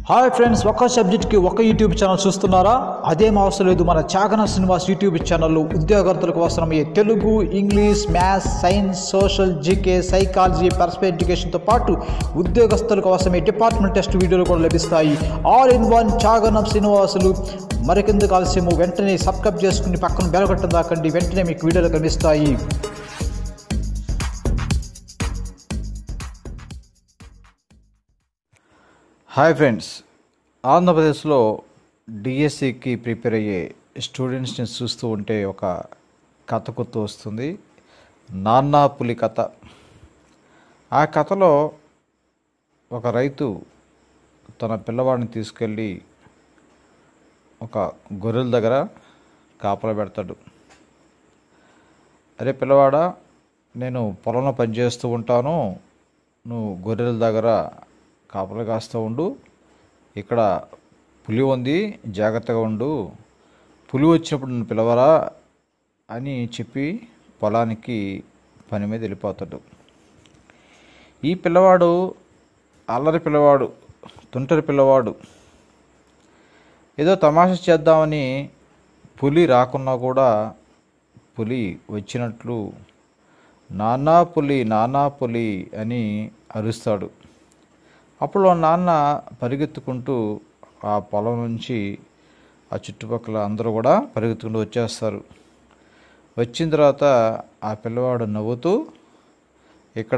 hi friends ఒక సబ్జెక్ట్కి ఒక యూట్యూబ్ ఛానల్ చూస్తున్నారా అదేం అవసరం లేదు మన చాగన శ్రీనివాస్ యూట్యూబ్ ఛానల్లో ఉద్యోగార్థులకు అవసరమయ్యే Telugu English maths science social GK psychology personal ఎడ్యుకేషన్తో పాటు ఉద్యోగస్తులకు అవసరమయ్యే డిపార్ట్మెంట్ టెస్ట్ వీడియోలు కూడా లభిస్తాయి all in one Chaganam Srinivasulu మరికెందుకు ఆలస్యము వెంటనే సబ్స్క్రైబ్ చేసుకుని పక్కన బెలగొట్టం దాకండి వెంటనే మీకు వీడియోలు కనిపిస్తాయి హాయ్ ఫ్రెండ్స్ ఆంధ్రప్రదేశ్లో డిఎస్సికి ప్రిపేర్ అయ్యే స్టూడెంట్స్ని చూస్తూ ఉంటే ఒక కథ గుర్తు వస్తుంది నాన్నా పులి కథ ఆ కథలో ఒక రైతు తన పిల్లవాడిని తీసుకెళ్ళి ఒక గొర్రెల దగ్గర కాపలా పెడతాడు అరే పిల్లవాడా నేను పొలంలో పనిచేస్తూ ఉంటాను నువ్వు గొర్రెల దగ్గర కాపలా కాస్తూ ఉండు ఇక్కడ పులి ఉంది జాగ్రత్తగా ఉండు పులి వచ్చినప్పుడు నన్ను పిలవరా అని చెప్పి పొలానికి పని మీద వెళ్ళిపోతాడు ఈ పిల్లవాడు అల్లరి పిల్లవాడు తుంటరి పిల్లవాడు ఏదో తమాషా చేద్దామని పులి రాకున్నా కూడా పులి వచ్చినట్లు నానా పులి నానా పులి అని అరుస్తాడు అప్పుడు వాళ్ళ నాన్న పరిగెత్తుకుంటూ ఆ పొలం నుంచి ఆ చుట్టుపక్కల అందరూ కూడా పరిగెత్తుకుంటూ వచ్చేస్తారు వచ్చిన తర్వాత ఆ పిల్లవాడు నవ్వుతూ ఇక్కడ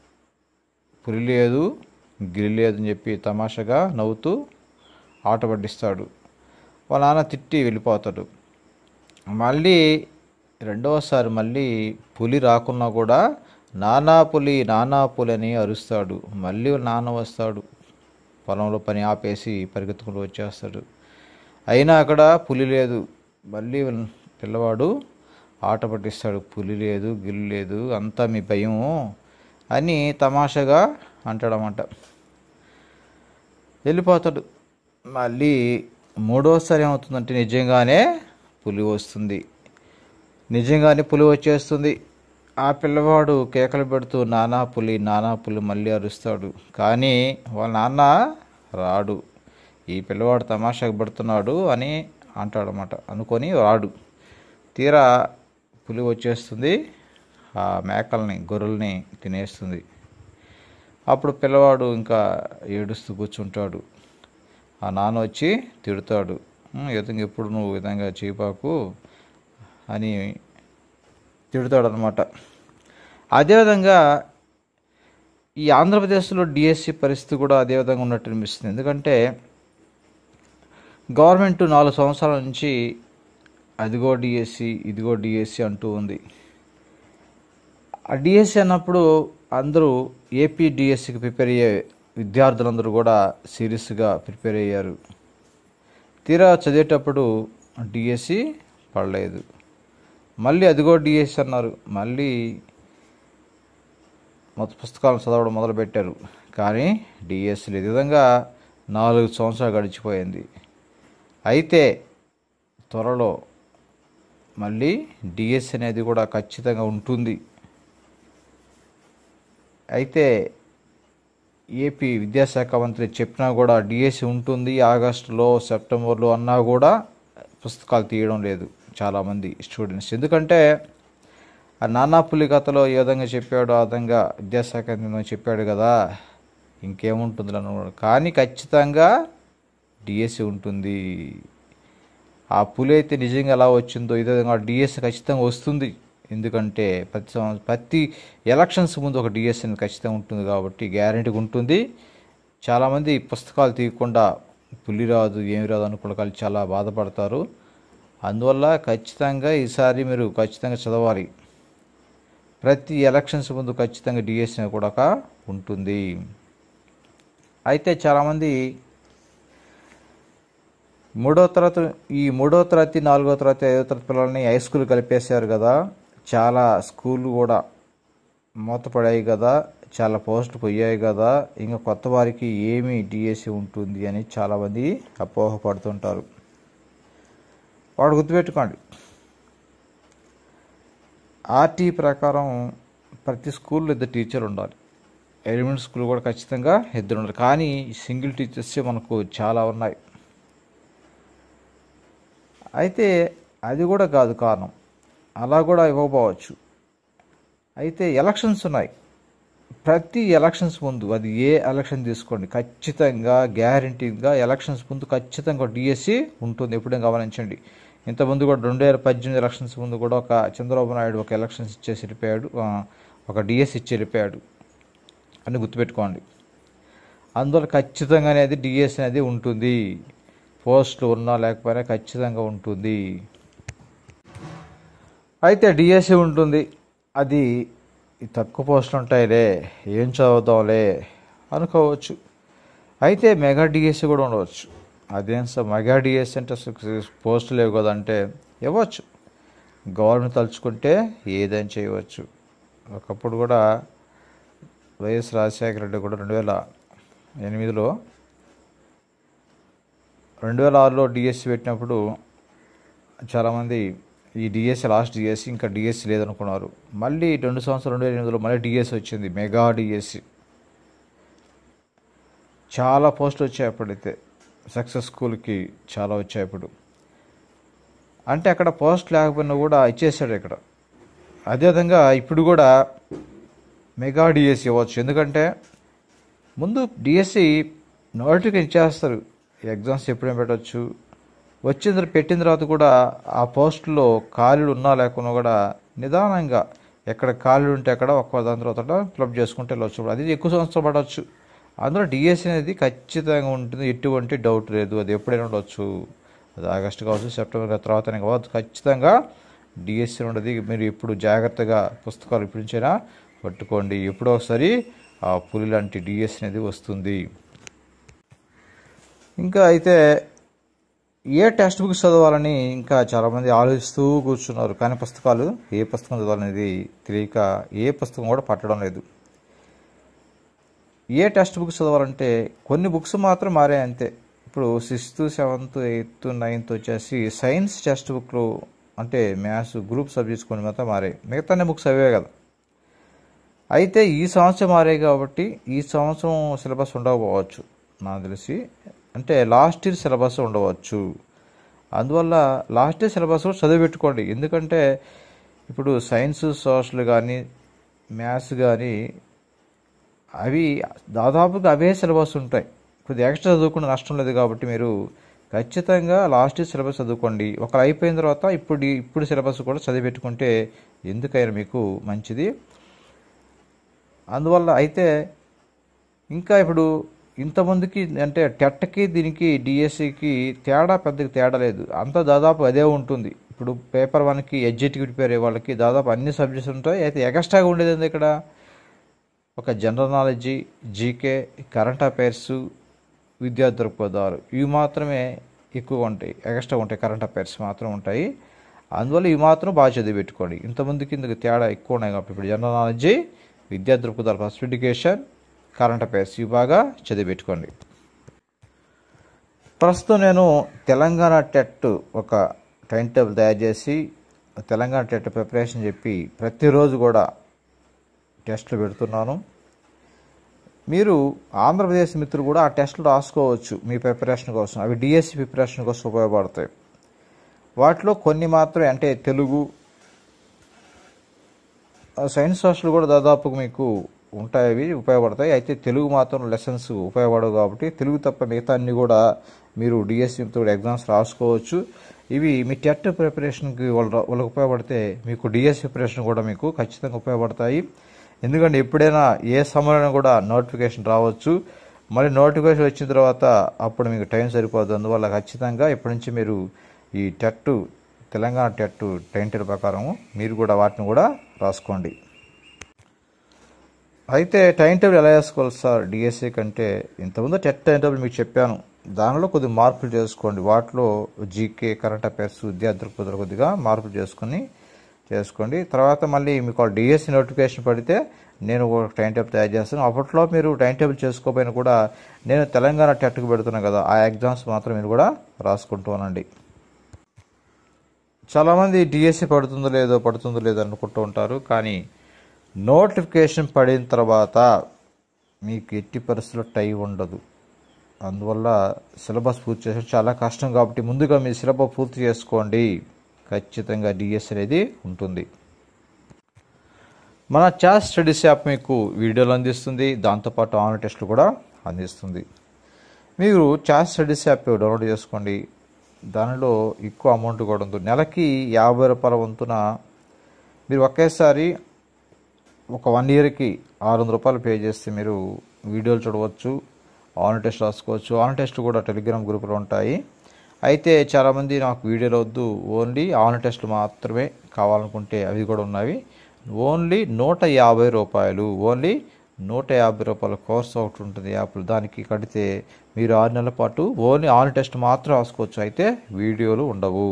పులి లేదు గిరి లేదని చెప్పి తమాషగా నవ్వుతూ ఆట పట్టిస్తాడు వాళ్ళ నాన్న తిట్టి వెళ్ళిపోతాడు మళ్ళీ రెండవసారి మళ్ళీ పులి రాకున్నా కూడా నానా పులి నానా పులి అని అరుస్తాడు మళ్ళీ వాళ్ళ నాన్న వస్తాడు పొలంలో పని ఆపేసి పరిగెత్తుకుంటూ వచ్చేస్తాడు అయినా అక్కడ పులి లేదు మళ్ళీ వాళ్ళ పిల్లవాడు ఆట పట్టిస్తాడు పులి లేదు గిల్లు లేదు అంతా మీ భయం అని తమాషాగా అంటాడనమాట వెళ్ళిపోతాడు మళ్ళీ మూడోసారి ఏమవుతుందంటే నిజంగానే పులి వస్తుంది నిజంగానే పులి వచ్చేస్తుంది ఆ పిల్లవాడు కేకలు పెడుతూ నానా పులి నానా పులి మళ్ళీ అరుస్తాడు కానీ వాళ్ళ నాన్న రాడు ఈ పిల్లవాడు తమాషాకు పెడుతున్నాడు అని అంటాడనమాట అనుకొని రాడు తీరా పులి వచ్చేస్తుంది ఆ మేకల్ని గొర్రెల్ని తినేస్తుంది అప్పుడు పిల్లవాడు ఇంకా ఏడుస్తూ కూర్చుంటాడు ఆ నాన్న వచ్చి తిడతాడు ఇతను ఎప్పుడు నువ్వు ఈ విధంగా చేయపాకు అని తిడతాడు అనమాట అదేవిధంగా ఈ ఆంధ్రప్రదేశ్లో డిఎస్సి పరిస్థితి కూడా అదే విధంగా ఉన్నట్టు అనిపిస్తుంది ఎందుకంటే గవర్నమెంట్ నాలుగు సంవత్సరాల నుంచి అదిగో డిఎస్సి ఇదిగో డిఎస్సి అంటూ ఉంది ఆ డిఎస్సి అన్నప్పుడు అందరూ ఏపీ డిఎస్సికి ప్రిపేర్ అయ్యే విద్యార్థులందరూ కూడా సీరియస్గా ప్రిపేర్ అయ్యారు తీరా చదివేటప్పుడు డిఎస్సి పడలేదు మళ్ళీ అదిగో డిఎస్సి అన్నారు మళ్ళీ మొత్తం పుస్తకాలను చదవడం మొదలుపెట్టారు కానీ డిఎస్సి లేదు ఈ విధంగా నాలుగు సంవత్సరాలు గడిచిపోయింది అయితే త్వరలో మళ్ళీ డిఎస్సి అనేది కూడా ఖచ్చితంగా ఉంటుంది అయితే ఏపీ విద్యాశాఖ మంత్రి చెప్పినా కూడా డిఎస్సి ఉంటుంది ఆగస్టులో సెప్టెంబర్లో అన్నా కూడా పుస్తకాలు తీయడం లేదు చాలామంది స్టూడెంట్స్ ఎందుకంటే ఆ నానా పులి కథలో ఏ విధంగా చెప్పాడో ఆ విధంగా విద్యాశాఖ మంత్రి చెప్పాడు కదా ఇంకేముంటుంది అనుకోడు కానీ ఖచ్చితంగా డిఎస్సి ఉంటుంది ఆ పులి అయితే నిజంగా ఎలా వచ్చిందో ఇదే విధంగా డిఎస్సి ఖచ్చితంగా వస్తుంది ఎందుకంటే ప్రతి సంవత్సరం ప్రతి ఎలక్షన్స్ ముందు ఒక డిఎస్సి అనేది ఖచ్చితంగా ఉంటుంది కాబట్టి గ్యారంటీగా ఉంటుంది చాలామంది పుస్తకాలు తీయకుండా పులి రాదు ఏమి రాదు అనుకున్న వాళ్ళు చాలా బాధపడతారు అందువల్ల ఖచ్చితంగా ఈసారి మీరు ఖచ్చితంగా చదవాలి ప్రతి ఎలక్షన్స్ ముందు ఖచ్చితంగా డిఎస్సి కూడా ఉంటుంది అయితే చాలామంది మూడో తరగతి ఈ మూడో తరగతి నాలుగో తరగతి ఐదో తరగతి పిల్లల్ని హై స్కూల్ కలిపేశారు కదా చాలా స్కూళ్ళు కూడా మూతపడాయి కదా చాలా పోస్టులు పోయాయి కదా ఇంకా కొత్త వారికి ఏమి డిఎస్సి ఉంటుంది అని చాలామంది అపోహపడుతుంటారు వాడు గుర్తుపెట్టుకోండి ఆర్టీ ప్రకారం ప్రతి స్కూల్లో ఇద్దరు టీచర్ ఉండాలి ఎలిమెంట్ స్కూల్ కూడా ఖచ్చితంగా ఇద్దరు ఉన్నారు కానీ సింగిల్ టీచర్స్ మనకు చాలా ఉన్నాయి అయితే అది కూడా కాదు కారణం అలా కూడా ఇవ్వకపోవచ్చు అయితే ఎలక్షన్స్ ఉన్నాయి ప్రతి ఎలక్షన్స్ ముందు అది ఏ ఎలక్షన్ తీసుకోండి ఖచ్చితంగా గ్యారంటీగా ఎలక్షన్స్ ముందు ఖచ్చితంగా డిఎస్సి ఉంటుంది ఎప్పుడైనా గమనించండి ఇంతకుముందు కూడా రెండు వేల పద్దెనిమిది ఎలక్షన్స్ ముందు కూడా ఒక చంద్రబాబు నాయుడు ఒక ఎలక్షన్స్ ఇచ్చేసి వెళ్ళిపోయాడు ఆ, ఒక డిఎస్ ఇచ్చి వెళ్ళిపోయాడు అని గుర్తుపెట్టుకోండి అందువల్ల ఖచ్చితంగా అనేది డిఎస్ అనేది ఉంటుంది పోస్టులు ఉన్నా లేకపోయినా ఖచ్చితంగా ఉంటుంది అయితే డిఎస్సి ఉంటుంది అది ఈ తక్కువ పోస్టులు ఉంటాయిలే ఏం చదువుదాంలే అనుకోవచ్చు అయితే మెగా డిఎస్సి కూడా ఉండవచ్చు అదేం సార్ మెగా డిఎస్సి అంటే అసలు పోస్టులు లేవు కదా అంటే ఇవ్వచ్చు గవర్నమెంట్ తలుచుకుంటే ఏదైనా చేయవచ్చు ఒకప్పుడు కూడా వైఎస్ రాజశేఖర రెడ్డి కూడా రెండు వేల ఎనిమిదిలో రెండు వేల ఆరులో డిఎస్సి పెట్టినప్పుడు చాలామంది ఈ డిఎస్సి లాస్ట్ డిఎస్సి ఇంకా డిఎస్సి లేదనుకున్నారు మళ్ళీ రెండు సంవత్సరాలు రెండు వేల ఎనిమిదిలో మళ్ళీ డిఎస్సి వచ్చింది మెగా డిఎస్సి చాలా పోస్టులు వచ్చాయి అప్పుడైతే సక్సెస్ స్కూల్కి చాలా వచ్చాయి ఇప్పుడు అంటే అక్కడ పోస్ట్ లేకపోయినా కూడా ఇచ్చేసాడు ఇక్కడ అదేవిధంగా ఇప్పుడు కూడా మెగా డిఎస్సి ఇవ్వచ్చు ఎందుకంటే ముందు డిఎస్సి నోటిఫికేషన్ ఇచ్చేస్తారు ఎగ్జామ్స్ ఎప్పుడైనా పెట్టవచ్చు వచ్చిన తర్వాత పెట్టిన తర్వాత కూడా ఆ పోస్టులో ఖాళీలు ఉన్నా లేకున్నా కూడా నిదానంగా ఎక్కడ ఖాళీలు ఉంటే అక్కడ ఒక్క దాని తర్వాత ఫిలప్ చేసుకుంటే వెళ్ళొచ్చు అది ఎక్కువ సంవత్సరం పడవచ్చు అందులో డిఎస్సి అనేది ఖచ్చితంగా ఉంటుంది ఎటువంటి డౌట్ లేదు అది ఎప్పుడైనా ఉండొచ్చు అది ఆగస్టు కావచ్చు సెప్టెంబర్ తర్వాత కావచ్చు ఖచ్చితంగా డిఎస్సి ఉండదు మీరు ఇప్పుడు జాగ్రత్తగా పుస్తకాలు ఇప్పటి నుంచైనా పట్టుకోండి ఎప్పుడో ఒకసారి ఆ పులి లాంటి డిఎస్సి అనేది వస్తుంది ఇంకా అయితే ఏ టెక్స్ట్ బుక్స్ చదవాలని ఇంకా చాలామంది ఆలోచిస్తూ కూర్చున్నారు కానీ పుస్తకాలు ఏ పుస్తకం చదవాలనేది తెలియక ఏ పుస్తకం కూడా పట్టడం లేదు ఏ టెక్స్ట్ బుక్స్ చదవాలంటే కొన్ని బుక్స్ మాత్రం మారాయి అంతే ఇప్పుడు సిక్స్త్ సెవెంత్ ఎయిత్ నైన్త్ వచ్చేసి సైన్స్ టెక్స్ట్ బుక్లు అంటే మ్యాథ్స్ గ్రూప్ సబ్జెక్ట్స్ కొన్ని మాత్రం మారాయి మిగతా బుక్స్ అవే కదా అయితే ఈ సంవత్సరం మారాయి కాబట్టి ఈ సంవత్సరం సిలబస్ ఉండకపోవచ్చు నాకు తెలిసి అంటే లాస్ట్ ఇయర్ సిలబస్ ఉండవచ్చు అందువల్ల లాస్ట్ ఇయర్ సిలబస్ కూడా చదివి పెట్టుకోండి ఎందుకంటే ఇప్పుడు సైన్స్ సోషల్ కానీ మ్యాథ్స్ కానీ అవి దాదాపుగా అవే సిలబస్ ఉంటాయి కొద్దిగా ఎక్స్ట్రా చదువుకునే నష్టం లేదు కాబట్టి మీరు ఖచ్చితంగా లాస్ట్ ఇయర్ సిలబస్ చదువుకోండి ఒకరు అయిపోయిన తర్వాత ఇప్పుడు ఇప్పుడు సిలబస్ కూడా చదివి పెట్టుకుంటే ఎందుకైనా మీకు మంచిది అందువల్ల అయితే ఇంకా ఇప్పుడు ఇంతమందికి అంటే టెట్కి దీనికి డిఎస్సికి తేడా పెద్దగా తేడా లేదు అంతా దాదాపు అదే ఉంటుంది ఇప్పుడు పేపర్ వన్కి ఎడ్జెట్కి ప్రిపేర్ అయ్యే వాళ్ళకి దాదాపు అన్ని సబ్జెక్ట్స్ ఉంటాయి అయితే ఎక్స్ట్రాగా ఉండేది ఏంది ఇక్కడ ఒక general knowledge GK current affairs విద్యా దృక్పథాలు ఇవి మాత్రమే ఎక్కువగా ఉంటాయి ఎక్స్ట్రా ఉంటాయి కరెంట్ అఫైర్స్ మాత్రం ఉంటాయి అందువల్ల ఇవి మాత్రం బాగా చదివి పెట్టుకోండి ఇంతమందికి ఇందుకు తేడా ఎక్కువ ఉన్నాయి కాబట్టి ఇప్పుడు జనరల్ నాలెడ్జి విద్యా దృక్పథాలు ఫస్ట్ ఎడ్యుకేషన్ కరెంట్ అఫైర్స్ ఇవి బాగా చదివి పెట్టుకోండి ప్రస్తుతం నేను తెలంగాణ టెట్ ఒక టైం టేబుల్ తయారు చేసి తెలంగాణ టెట్ ప్రిపరేషన్ చెప్పి ప్రతిరోజు కూడా టెస్టులు పెడుతున్నాను మీరు ఆంధ్రప్రదేశ్ మిత్రులు కూడా ఆ టెస్టులు రాసుకోవచ్చు మీ ప్రిపరేషన్ కోసం అవి డిఎస్సి ప్రిపరేషన్ కోసం ఉపయోగపడతాయి వాటిలో కొన్ని మాత్రమే అంటే తెలుగు సైన్స్ సోషల్ కూడా దాదాపు మీకు ఉంటాయి అవి ఉపయోగపడతాయి అయితే తెలుగు మాత్రం లెసన్స్ ఉపయోగపడవు కాబట్టి తెలుగు తప్ప మిగతా అన్ని కూడా మీరు డిఎస్సి కూడా ఎగ్జామ్స్ రాసుకోవచ్చు ఇవి మీ టెట్ ప్రిపరేషన్కి వాళ్ళ వాళ్ళకి ఉపయోగపడితే మీకు డిఎస్ ప్రిపరేషన్ కూడా మీకు ఖచ్చితంగా ఉపయోగపడతాయి ఎందుకంటే ఎప్పుడైనా ఏ సమయంలో కూడా నోటిఫికేషన్ రావచ్చు మళ్ళీ నోటిఫికేషన్ వచ్చిన తర్వాత అప్పుడు మీకు టైం సరిపోదు అందువల్ల ఖచ్చితంగా ఇప్పటి నుంచి మీరు ఈ TET Telangana TET time table ప్రకారం మీరు కూడా వాటిని కూడా రాసుకోండి అయితే టైం టేబుల్ ఎలా వేసుకోవాలి సార్ డిఎస్సి కంటే ఇంతకుముందు టెట్ టైం టేబుల్ మీకు చెప్పాను దానిలో కొద్ది మార్పులు చేసుకోండి వాటిలో జీకే కరెంట్ అఫైర్స్ విద్యా దృక్పథాలు కొద్దిగా మార్పులు చేసుకుని చేసుకోండి తర్వాత మళ్ళీ మీకు డిఎస్సి నోటిఫికేషన్ పడితే నేను ఒక టైం టేబుల్ తయారు చేస్తాను అప్పట్లో మీరు టైం టేబుల్ చేసుకోకపోయినా కూడా నేను తెలంగాణ టెట్కి పెడుతున్నాను కదా ఆ ఎగ్జామ్స్ మాత్రం మీరు కూడా రాసుకుంటూ ఉండండి చాలామంది డిఎస్సి పడుతుందో లేదో పడుతుందో లేదో అనుకుంటూ ఉంటారు కానీ నోటిఫికేషన్ పడిన తర్వాత మీకు ఎట్టి పరిస్థితుల్లో టై ఉండదు అందువల్ల సిలబస్ పూర్తి చేయడం చాలా కష్టం కాబట్టి ముందుగా మీ సిలబస్ పూర్తి చేసుకోండి ఖచ్చితంగా డిఎస్ అనేది ఉంటుంది మన చాట్ స్టడీస్ యాప్ మీకు వీడియోలు అందిస్తుంది దాంతోపాటు ఆన్లైన్ టెస్టులు కూడా అందిస్తుంది మీరు చాట్ స్టడీస్ యాప్ డౌన్లోడ్ చేసుకోండి దానిలో ఎక్కువ అమౌంట్ కూడా ఉంటుంది నెలకి యాభై రూపాయల వంతున మీరు ఒకేసారి ఒక వన్ ఇయర్కి ఆరు వందల రూపాయలు పే చేస్తే మీరు వీడియోలు చూడవచ్చు ఆన్లైన్ టెస్ట్ రాసుకోవచ్చు ఆన్లైన్ టెస్ట్ కూడా టెలిగ్రామ్ గ్రూపులో ఉంటాయి అయితే చాలామంది నాకు వీడియోలు వద్దు ఓన్లీ ఆన్లైన్ టెస్టులు మాత్రమే కావాలనుకుంటే అవి కూడా ఉన్నవి ఓన్లీ నూట యాభై రూపాయలు ఓన్లీ నూట యాభై రూపాయల కోర్స్ ఒకటి ఉంటుంది యాప్లు దానికి కడితే మీరు ఆరు నెలల పాటు ఓన్లీ ఆన్లైన్ టెస్ట్ మాత్రం రాసుకోవచ్చు అయితే వీడియోలు ఉండవు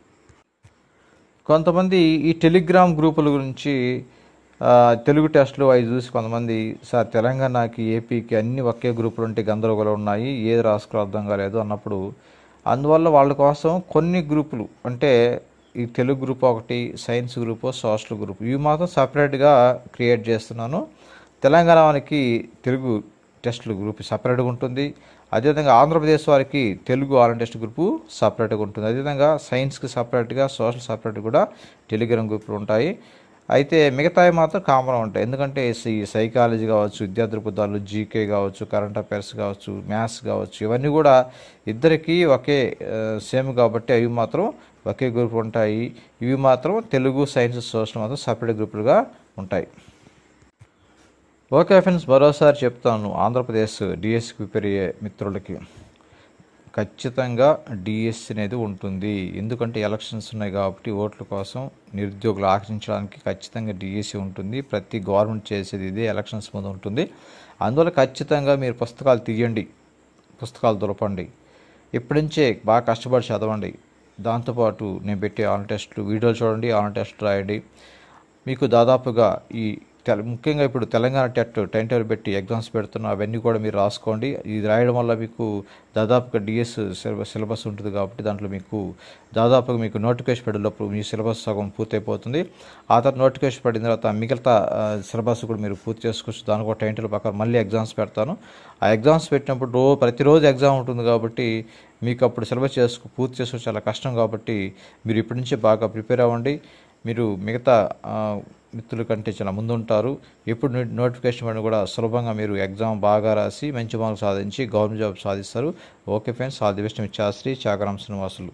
కొంతమంది ఈ టెలిగ్రామ్ గ్రూపుల గురించి ఆ, తెలుగు టెస్టులు అవి చూసి కొంతమంది సార్ తెలంగాణకి ఏపీకి అన్ని ఒకే గ్రూపులు ఉంటే గందరగోళం ఉన్నాయి ఏది రాసుకోవాలో అర్థం కాలేదు అన్నప్పుడు అందువల్ల వాళ్ళ కోసం కొన్ని గ్రూపులు అంటే ఈ తెలుగు గ్రూప్ ఒకటి సైన్స్ గ్రూప్ సోషల్ గ్రూప్ ఇవి మాత్రం సపరేట్గా క్రియేట్ చేస్తున్నాను తెలంగాణ వారికి తెలుగు టెస్టులు గ్రూప్ సపరేట్గా ఉంటుంది అదేవిధంగా ఆంధ్రప్రదేశ్ వారికి తెలుగు ఆన్లైన్ టెస్ట్ గ్రూపు సపరేట్గా ఉంటుంది అదేవిధంగా సైన్స్కి సపరేట్గా సోషల్ సపరేట్ కూడా టెలిగ్రామ్ గ్రూపులు ఉంటాయి అయితే మిగతావి మాత్రం కామన్ ఉంటాయి ఎందుకంటే ఈ సైకాలజీ కావచ్చు విద్యా దృక్పథాలు జీకే కావచ్చు కరెంట్ అఫైర్స్ కావచ్చు మ్యాథ్స్ కావచ్చు ఇవన్నీ కూడా ఇద్దరికి ఒకే ఆ, సేమ్ కాబట్టి అవి మాత్రం ఒకే గ్రూప్ ఉంటాయి ఇవి మాత్రం తెలుగు సైన్స్ సోషల్ మాత్రం సపరేట్ గ్రూపులుగా ఉంటాయి ఓకే ఫ్రెండ్స్ మరోసారి చెప్తాను ఆంధ్రప్రదేశ్ డిఎస్సి ప్రిపేర్ అయ్యే మిత్రులకి ఖచ్చితంగా డిఎస్సి అనేది ఉంటుంది ఎందుకంటే ఎలక్షన్స్ ఉన్నాయి కాబట్టి ఓట్ల కోసం నిరుద్యోగులు ఆకర్షించడానికి ఖచ్చితంగా డిఎస్సి ఉంటుంది ప్రతి గవర్నమెంట్ చేసేది ఇదే ఎలక్షన్స్ ముందు ఉంటుంది అందువల్ల ఖచ్చితంగా మీరు పుస్తకాలు తీయండి పుస్తకాలు దొరపండి ఇప్పటి నుంచే బాగా కష్టపడి చదవండి దాంతోపాటు నేను పెట్టే ఆన్లైన్ టెస్టులు వీడియోలు చూడండి ఆన్లైన్ టెస్టులు రాయండి మీకు దాదాపుగా ఈ తెల ముఖ్యంగా ఇప్పుడు తెలంగాణ టెట్ టైం టేబుల్ పెట్టి ఎగ్జామ్స్ పెడుతున్నా అవన్నీ కూడా మీరు రాసుకోండి ఇది రాయడం వల్ల మీకు దాదాపుగా డిఎస్ సిలబస్ సిలబస్ ఉంటుంది కాబట్టి దాంట్లో మీకు దాదాపుగా మీకు నోటిఫికేషన్ పడేటప్పుడు మీ సిలబస్ సగం పూర్తయిపోతుంది ఆ తర్వాత నోటిఫికేషన్ పడిన తర్వాత మిగతా ఆ, సిలబస్ కూడా మీరు పూర్తి చేసుకోవచ్చు దానికి ఒక టైం టేబుల్ ప్రకారం మళ్ళీ ఎగ్జామ్స్ పెడతాను ఆ ఎగ్జామ్స్ పెట్టినప్పుడు రో ప్రతిరోజు ఎగ్జామ్ ఉంటుంది కాబట్టి మీకు అప్పుడు సిలబస్ చేసుకు పూర్తి చేసుకోవడం చాలా కష్టం కాబట్టి మీరు ఇప్పటి నుంచే బాగా ప్రిపేర్ అవ్వండి మీరు మిగతా ఆ, మిత్రుల కంటే చాలా ముందుంటారు ఎప్పుడు నో- నోటిఫికేషన్ పడినా కూడా సులభంగా మీరు ఎగ్జామ్ బాగా రాసి మంచి మార్కులు సాధించి గవర్నమెంట్ జాబ్ సాధిస్తారు okay friends all the best మీ శాస్త్రి చాకరాం శ్రీనివాసులు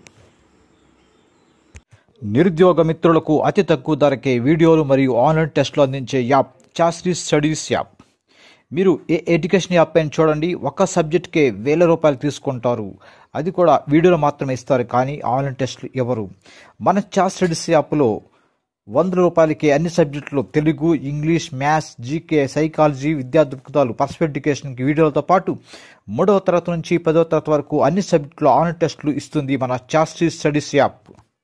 నిరుద్యోగ మిత్రులకు అతి తక్కువ ధరకే వీడియోలు మరియు ఆన్లైన్ టెస్టులు అందించే యాప్ చాస్ట్రీ స్టడీస్ యాప్ మీరు ఏ ఎడ్యుకేషన్ యాప్ పైన చూడండి ఒక్క సబ్జెక్ట్కే వేల రూపాయలు తీసుకుంటారు అది కూడా వీడియోలో మాత్రమే ఇస్తారు కానీ ఆన్లైన్ టెస్టులు ఎవరు మన చాస్ స్టడీస్ యాప్లో వంద రూపాయలకి అన్ని సబ్జెక్టులు Telugu English maths GK psychology విద్యా దృక్పథాలు పర్సనల్ ఎడ్యుకేషన్కి వీడియోలతో పాటు మూడవ తరగతి నుంచి పదవ తరగతి వరకు అన్ని సబ్జెక్టులు ఆన్లైన్ టెస్టులు ఇస్తుంది మన చాస్ట్రీ స్టడీస్ యాప్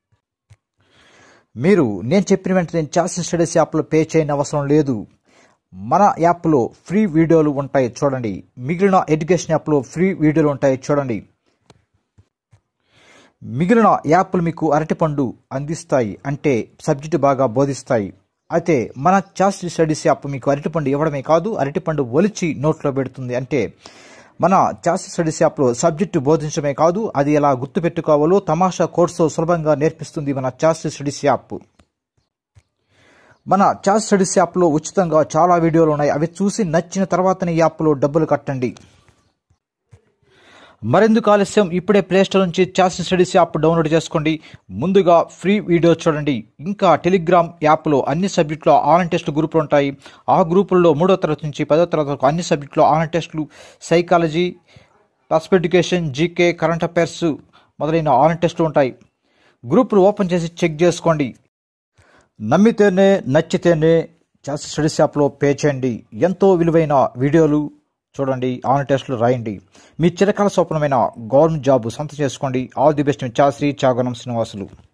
మీరు నేను చెప్పిన వెంటనే చాస్ట్రీ స్టడీస్ యాప్లో పే చేయని అవసరం లేదు మన యాప్లో ఫ్రీ వీడియోలు ఉంటాయి చూడండి మిగిలిన ఎడ్యుకేషన్ యాప్లో ఫ్రీ వీడియోలు ఉంటాయి చూడండి మిగిలిన యాప్లు మీకు అరటిపండు అందిస్తాయి అంటే సబ్జెక్టు బాగా బోధిస్తాయి అయితే మన చాస్ట్ స్టడీస్ యాప్ మీకు అరటిపండు ఇవ్వడమే కాదు అరటిపండు ఒలిచి నోట్లో పెడుతుంది అంటే మన చాస్ట్ స్టడీస్ యాప్లో సబ్జెక్టు బోధించడమే కాదు అది ఎలా గుర్తుపెట్టుకోవాలో తమాషా కోర్సు సులభంగా నేర్పిస్తుంది మన చాస్ట్ స్టడీస్ యాప్ మన చాట్ స్టడీస్ యాప్లో ఉచితంగా చాలా వీడియోలు ఉన్నాయి అవి చూసి నచ్చిన తర్వాతనే ఈ యాప్లో డబ్బులు కట్టండి మరెందుకు ఆలస్యం ఇప్పుడే ప్లేస్టోర్ నుంచి చాట్ స్టడీస్ యాప్ డౌన్లోడ్ చేసుకోండి ముందుగా ఫ్రీ వీడియో చూడండి ఇంకా టెలిగ్రామ్ యాప్లో అన్ని సబ్జెక్టులో ఆన్లైన్ టెస్టులు గ్రూపులు ఉంటాయి ఆ గ్రూపుల్లో మూడో తరగతి నుంచి పదో తరగతి వరకు అన్ని సబ్జెక్టులో ఆన్లైన్ టెస్టులు psychology personal education GK current affairs మొదలైన ఆన్లైన్ టెస్టులు ఉంటాయి గ్రూపులు ఓపెన్ చేసి చెక్ చేసుకోండి నమ్మితేనే నచ్చితేనే చాస్ స్టడీస్ యాప్లో పే చేయండి ఎంతో విలువైన వీడియోలు చూడండి ఆన్ టెస్టులు రాయండి మీ చిరకాల స్వప్నమైన గవర్నమెంట్ జాబ్ సొంతం చేసుకోండి ఆల్ ది బెస్ట్ చాశ్రీ చాగనం శ్రీనివాసులు